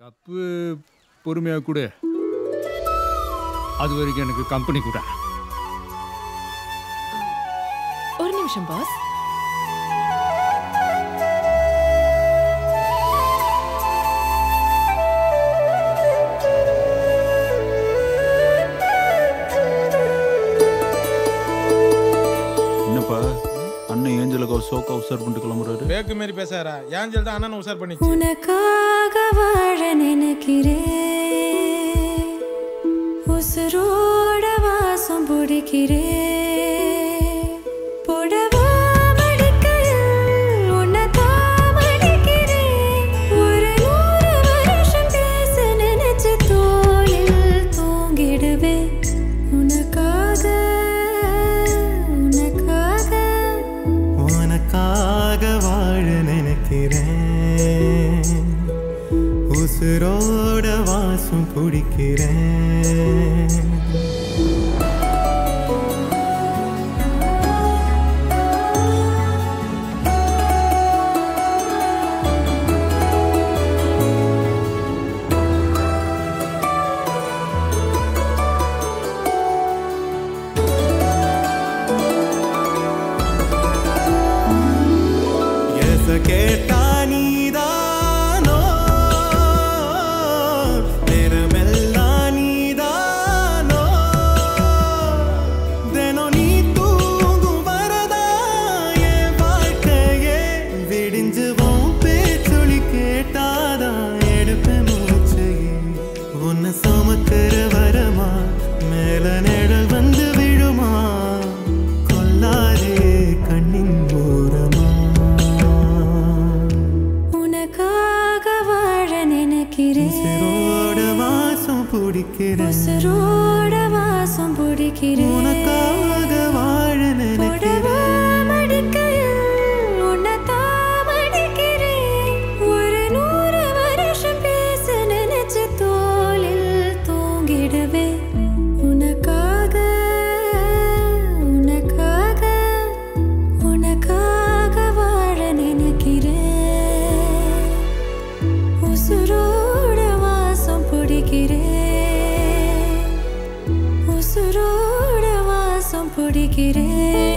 Cup பொறுமையா கொடு அது வரைக்கும் எனக்கு கம்பெனி கூட ஒரு நிமிஷம் பாஸ் என்னப்பா அண்ணன் ஏஞ்சலுக்கு ஒரு சோக்கா உசார் பண்ணிட்டு கிளம்புறாரு பேக்கு மாரி பேசாரா ஏஞ்சல் தான் அண்ணன் உசார் பண்ணி உனக்காக வாழ நினைக்கிறேன் உசுரோட வாசம் பிடிக்கிறேன் புடவா மடிக்கையில் உன்னை தான் மடிக்கிறேன். ஒரு நூறு வருஷம் பேச நினைச்சு தோளில் தூங்கிடுவேன். உனக்காக உனக்காக உனக்காக வாழ நினைக்கிறேன் உசுரோட வாசம் பிடிக்கிறேன் எச கேட்டா நீதானோ நேரமெல்லாம் நீதானோ தினம் நீ தூங்கும் வரதா என் வாழ்க்கையே விடிஞ்சுவோம் பேச்சொலி கேட்டாதான் எடுப்பேன் மூச்சையே உன்னை சுமக்கிற வரமா மேல நிழல் வந்து விழுமா கொல்லாரே கண்ணின் ஓரமா உனக்காக வாழ நினைக்கிறேன் உசிரோட வாசம் பிடிக்கிறேன் உசுரோட வாசம் பிடிக்கிறேன் உனக்காக வாழ புடவா நினைக்கிறேன் மடிக்கையில் உன்னை தான் மடிக்கிறேன். ஒரு நூறு வருஷம் பேச நினைச்சு தோளில் தூங்கிடுவேன். உனக்காக உனக்காக உனக்காக வாழ நினைக்கிறேன் உசுரோட வாசம் பிடிக்கிறேன் உசுரோட வாசம் பிடிக்கிறேன்